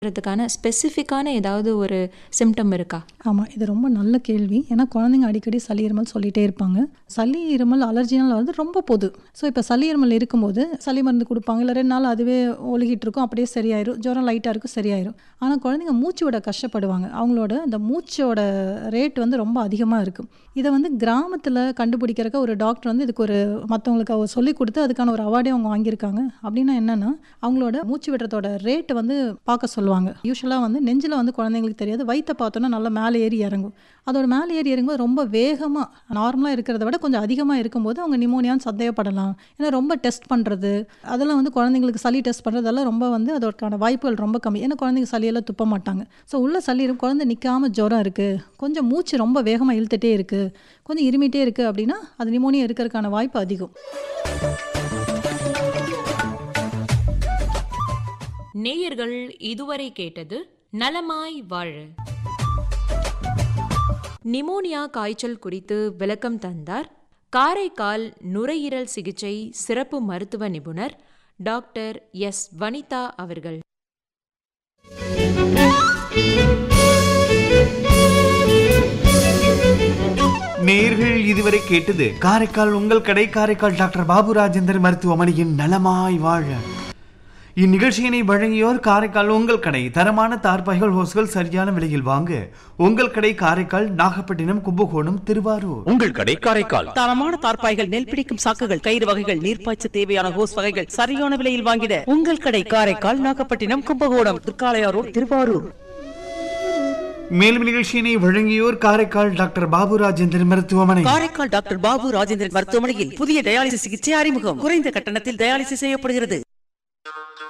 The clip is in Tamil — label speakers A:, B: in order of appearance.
A: றதுக்கான ஸ்பெசிஃபிக்கான ஏதாவது ஒரு சிம்டம் இருக்கா
B: ஆமாம் இது ரொம்ப நல்ல கேள்வி ஏன்னா குழந்தைங்க அடிக்கடி சளி இருமல் சொல்லிகிட்டே இருப்பாங்க சளி இருமல் அலர்ஜினால் வந்து ரொம்ப பொது ஸோ இப்போ சளி இருமல் இருக்கும்போது சளி மருந்து கொடுப்பாங்க இல்லை ரெண்டு நாள் அதுவே ஒழுகிட்டு இருக்கும் அப்படியே சரியாயிரும் ஜுரம் லைட்டாக இருக்கும் சரியாயிரும் ஆனால் குழந்தைங்க மூச்சு விட கஷ்டப்படுவாங்க அவங்களோட இந்த மூச்சோட ரேட் வந்து ரொம்ப அதிகமாக இருக்கும் இதை வந்து கிராமத்தில் கண்டுபிடிக்கிறக்க ஒரு டாக்டர் வந்து இதுக்கு ஒரு மற்றவங்களுக்கு அவர் சொல்லி கொடுத்து அதுக்கான ஒரு அவார்டே அவங்க வாங்கியிருக்காங்க அப்படின்னா என்னென்னா அவங்களோட மூச்சு விடுறதோட ரேட் வந்து பார்க்க சொல்லுவாங்க யூஸ்வலாக வந்து நெஞ்சில் வந்து குழந்தைங்களுக்கு தெரியாது வயிற்றை பார்த்தோன்னா நல்லா மேலே ஏறி இறங்கும் அதோட மேலே ஏறி இறங்கும்போது ரொம்ப வேகமாக நார்மலாக இருக்கிறத விட கொஞ்சம் அதிகமாக இருக்கும்போது அவங்க நிமோனியான்னு சந்தேகப்படலாம் ஏன்னா ரொம்ப டெஸ்ட் பண்ணுறது அதெல்லாம் வந்து குழந்தைங்களுக்கு சளி டெஸ்ட் பண்ணுறதெல்லாம் ரொம்ப வந்து அதற்கான வாய்ப்புகள் ரொம்ப கம்மி ஏன்னா குழந்தைங்க சளியெல்லாம் துப்ப மாட்டாங்க ஸோ உள்ள சளி இருக்கும் குழந்தை நிற்காம ஜுரம் இருக்குது கொஞ்சம் மூச்சு ரொம்ப வேகமாக இழுத்துட்டே இருக்குது கொஞ்சம் இருமிட்டே இருக்குது அப்படின்னா அது நிமோனியா இருக்கிறதுக்கான வாய்ப்பு அதிகம்
C: நேயர்கள் இதுவரை கேட்டது நலமாய் வாழ
A: நிமோனியா காய்ச்சல் குறித்து விளக்கம் தந்தார் காரைக்கால் நுரையீரல் சிகிச்சை சிறப்பு மருத்துவ நிபுணர் டாக்டர் எஸ் வனிதா அவர்கள்
D: நேர்கள் இதுவரை கேட்டது காரைக்கால் உங்கள் கடை காரைக்கால் டாக்டர் பாபு ராஜேந்தர் மருத்துவமனையின் நலமாய் வாழ இந்நிகழ்ச்சியினை வழங்கியோர் காரைக்கால் உங்கள் கடை தரமான தார்பாய்கள் ஹோஸ்கள் சரியான விலையில் வாங்க உங்கள் கடை காரைக்கால் நாகப்பட்டினம் கும்பகோணம் திருவாரூர்
E: உங்கள் கடை காரைக்கால்
F: தரமான தார்ப்பாய்கள் நெல் பிடிக்கும் சாக்குகள் கயிறு வகைகள் நீர்ப்பாய்ச்ச தேவையான ஹோஸ் வகைகள் சரியான விலையில் வாங்கிட உங்கள் கடை காரைக்கால் நாகப்பட்டினம் கும்பகோணம் திருக்காளையாரோடு திருவாரூர்
D: மேலும் நிகழ்ச்சியினை வழங்கியோர் காரைக்கால் டாக்டர் பாபு ராஜேந்தர் மருத்துவமனை
F: காரைக்கால் டாக்டர் பாபு ராஜேந்திரன் மருத்துவமனையில் புதிய டயாலிசிஸ் சிகிச்சை அறிமுகம் குறைந்த கட்டணத்தில் டயாலிசிஸ் செய்யப்படுகிறது